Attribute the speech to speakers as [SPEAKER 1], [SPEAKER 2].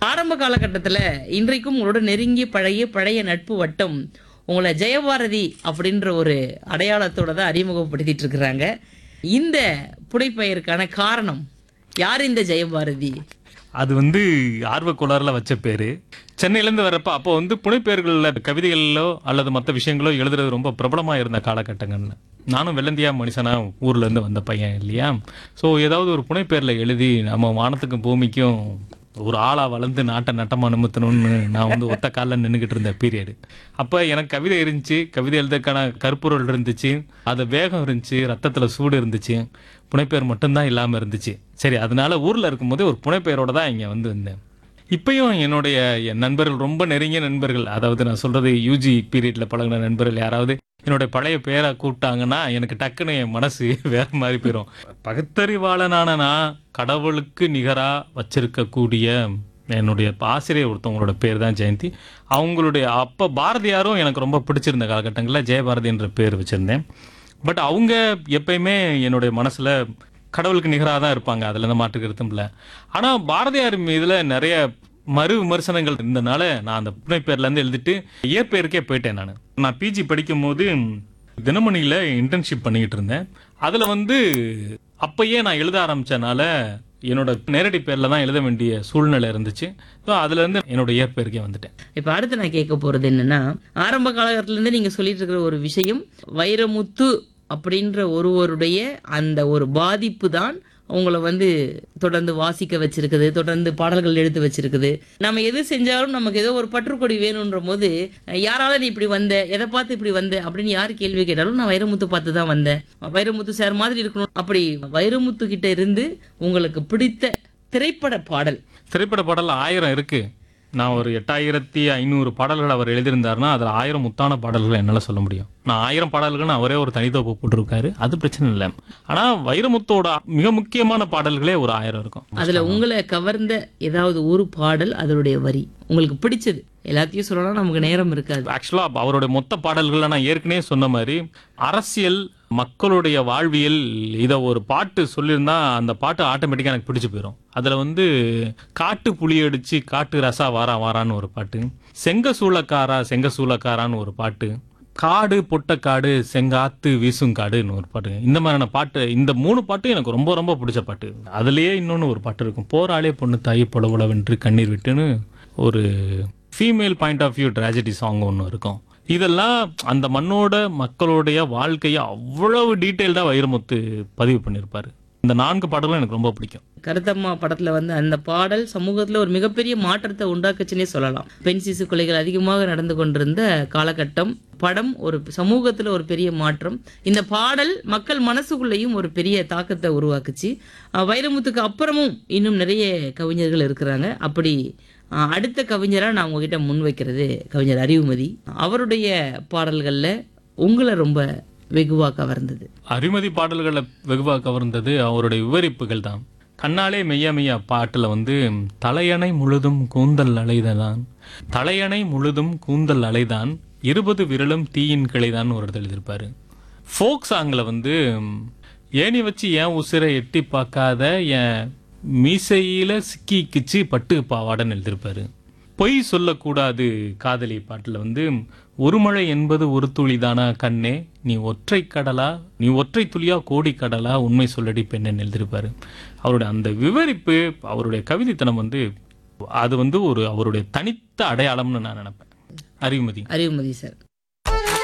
[SPEAKER 1] ஆரம்ப காலகட்டத்தில் இன்றைக்கும் உங்களோட நெருங்கி பழகிய பழைய நட்பு வட்டம் உங்களை ஜெயபாரதி அப்படின்ற ஒரு அடையாளத்தோட தான் அறிமுகப்படுத்திட்டு இருக்கிறாங்க இந்த புனைப்பெயருக்கான காரணம் யார் இந்த ஜெயபாரதி
[SPEAKER 2] அது வந்து ஆர்வ கோளாறுல வச்ச பேரு சென்னையிலேருந்து வரப்ப அப்போ வந்து புனைப்பெயர்களில் கவிதைகளிலோ அல்லது மற்ற விஷயங்களோ எழுதுறது ரொம்ப பிரபலமா இருந்த காலகட்டங்கள்னு நானும் வெள்ளந்தியா மனுஷனா ஊர்ல இருந்து வந்த பையன் இல்லையா ஸோ ஏதாவது ஒரு புனைப்பெயர்ல எழுதி நம்ம வானத்துக்கும் பூமிக்கும் ஒரு ஆளா வளர்ந்து நாட்டை நட்டமா நிமித்தணும்னு நான் வந்து ஒத்த காலில் நின்றுக்கிட்டு இருந்த பீரியடு அப்போ எனக்கு கவிதை இருந்துச்சு கவிதை எழுதுறதுக்கான கருப்பொருள் இருந்துச்சு அது வேகம் இருந்துச்சு ரத்தத்துல சூடு இருந்துச்சு புனைப்பெயர் மட்டும்தான் இல்லாம இருந்துச்சு சரி அதனால ஊர்ல இருக்கும்போது ஒரு புனைப்பெயரோட தான் இங்க வந்து இருந்தேன் இப்பயும் என்னுடைய என் நண்பர்கள் ரொம்ப நெருங்கிய நண்பர்கள் அதாவது நான் சொல்றது யூஜி பீரியட்ல பழகின நண்பர்கள் யாராவது என்னுடைய பழைய பேரை கூப்பிட்டாங்கன்னா எனக்கு டக்குன்னு என் மனசு வேற மாதிரி போயிடும் பகுத்தறிவாளனான நான் கடவுளுக்கு நிகரா வச்சிருக்கக்கூடிய என்னுடைய ஆசிரியர் ஒருத்தவங்களோட பேர் தான் ஜெயந்தி அவங்களுடைய அப்போ பாரதியாரும் எனக்கு ரொம்ப பிடிச்சிருந்த காலகட்டங்களில் ஜெயபாரதி என்ற பேர் வச்சிருந்தேன் பட் அவங்க எப்பயுமே என்னுடைய மனசுல கடவுளுக்கு நிகராக தான் இருப்பாங்க அதுல எந்த மாற்று கருத்தும் இல்லை ஆனா பாரதியார் மீதுல நிறைய மறு விமர்சனங்கள் இருந்தனால நான் அந்த புனைப்பேர்ல இருந்து எழுதிட்டு இயற்பெயருக்கே போயிட்டேன் நான் நான் பிஜி படிக்கும் போது தினமணியில இன்டர்ன்ஷிப் பண்ணிக்கிட்டு இருந்தேன் அதுல வந்து அப்பயே நான் எழுத ஆரம்பிச்சனால என்னோட நேரடி பேர்ல தான் எழுத வேண்டிய சூழ்நிலை இருந்துச்சு ஸோ அதுல இருந்து என்னோட இயற்பெயருக்கே வந்துட்டேன்
[SPEAKER 1] இப்போ அடுத்து நான் கேட்க போறது என்னன்னா ஆரம்ப காலகட்டத்திலேருந்து நீங்க சொல்லிட்டு இருக்கிற ஒரு விஷயம் வைரமுத்து அப்படின்ற ஒருவருடைய அந்த ஒரு பாதிப்பு தான் உங்களை வந்து தொடர்ந்து வாசிக்க வச்சிருக்குது தொடர்ந்து பாடல்கள் எடுத்து வச்சிருக்குது நம்ம எது செஞ்சாலும் நமக்கு ஏதோ ஒரு பற்றுக்கொடி வேணுன்ற போது யாரால நீ இப்படி வந்த எதை பார்த்து இப்படி வந்த அப்படின்னு யார் கேள்வி கேட்டாலும் நான் வைரமுத்து பார்த்து தான் வந்தேன் வைரமுத்து சார் மாதிரி இருக்கணும் அப்படி வைரமுத்து கிட்ட இருந்து உங்களுக்கு பிடித்த திரைப்பட பாடல்
[SPEAKER 2] திரைப்பட பாடல் ஆயிரம் இருக்கு நான் ஒரு எட்டாயிரத்தி ஐநூறு பாடல்கள் அவர் எழுதியிருந்தாருன்னா அதில் ஆயிரம் முத்தான பாடல்கள் என்னால் சொல்ல முடியும் நான் ஆயிரம் பாடல்கள் அவரே ஒரு தனித்தொப்பு போட்டிருக்காரு அது பிரச்சனை இல்லை ஆனால் வைரமுத்தோட மிக முக்கியமான பாடல்களே ஒரு ஆயிரம் இருக்கும்
[SPEAKER 1] அதுல உங்களை கவர்ந்த ஏதாவது ஒரு பாடல் அதனுடைய வரி உங்களுக்கு பிடிச்சது எல்லாத்தையும் சொல்லலாம் நமக்கு நேரம் இருக்காது
[SPEAKER 2] ஆக்சுவலா அவருடைய மொத்த பாடல்கள்ல நான் ஏற்கனவே சொன்ன மாதிரி அரசியல் மக்களுடைய வாழ்வியல் இத ஒரு பாட்டு சொல்லியிருந்தா அந்த பாட்டு ஆட்டோமேட்டிக்கா எனக்கு பிடிச்சு போயிடும் அதுல வந்து காட்டு புளி அடிச்சு காட்டு ரசா வாரா வாரான்னு ஒரு பாட்டு செங்க சூளக்காரா செங்க சூளக்காரான்னு ஒரு பாட்டு காடு பொட்டக்காடு செங்காத்து வீசும் காடுன்னு ஒரு பாட்டு இந்த மாதிரியான பாட்டு இந்த மூணு பாட்டும் எனக்கு ரொம்ப ரொம்ப பிடிச்ச பாட்டு அதுலயே இன்னொன்னு ஒரு பாட்டு இருக்கும் போராளே பொண்ணு தாய் பொலவுளவென்று கண்ணீர் விட்டுன்னு ஒரு female point of view tragedy song ஒன்று இருக்கும் இதெல்லாம் அந்த மண்ணோட மக்களுடைய வாழ்க்கையை அவ்வளவு டீட்டெயில்டாக வைரமுத்து பதிவு பண்ணியிருப்பாரு இந்த நான்கு பாடலும் எனக்கு ரொம்ப பிடிக்கும்
[SPEAKER 1] கருத்தம்மா படத்துல வந்து அந்த பாடல் சமூகத்துல ஒரு மிகப்பெரிய மாற்றத்தை உண்டாக்குச்சுன்னே சொல்லலாம் பெண் சிசு கொலைகள் அதிகமாக நடந்து கொண்டிருந்த காலகட்டம் படம் ஒரு சமூகத்துல ஒரு பெரிய மாற்றம் இந்த பாடல் மக்கள் மனசுக்குள்ளேயும் ஒரு பெரிய தாக்கத்தை உருவாக்குச்சு அஹ் வைரமுத்துக்கு அப்புறமும் இன்னும் நிறைய கவிஞர்கள் இருக்கிறாங்க அப்படி அஹ் அடுத்த கவிஞரா நான் உங்ககிட்ட முன் வைக்கிறது கவிஞர் அறிவுமதி அவருடைய பாடல்கள்ல உங்களை ரொம்ப வெகுவா கவர்ந்தது
[SPEAKER 2] அரிமதி பாடல்களை வெகுவாக கவர்ந்தது அவருடைய விவரிப்புகள் தான் கண்ணாலே மெய்யா மெய்யா பாட்டுல வந்து தலையணை முழுதும் கூந்தல் அலைதான் தலையணை முழுதும் கூந்தல் அலைதான் இருபது விரலும் தீயின் கிளைதான் ஒரு இடத்துல எழுதியிருப்பாரு ஃபோக் சாங்ல வந்து ஏணி வச்சு ஏன் உசிரை எட்டி பார்க்காத என் மீசையில சிக்கிக்கிச்சு பட்டு பாவாடன்னு எழுதியிருப்பாரு பொய் சொல்லக்கூடாது காதலி பாட்டுல வந்து ஒரு மழை என்பது ஒரு துளிதானா கண்ணே நீ ஒற்றை கடலா நீ ஒற்றை துளியா கோடி கடலா உண்மை சொல்லடி பெண்ணன்னு எழுதியிருப்பாரு அவருடைய அந்த விவரிப்பு அவருடைய கவிதைத்தனம் வந்து அது வந்து ஒரு அவருடைய தனித்த அடையாளம்னு நான் நினைப்பேன் அறிவுமதி
[SPEAKER 1] அறிவுமதி சார்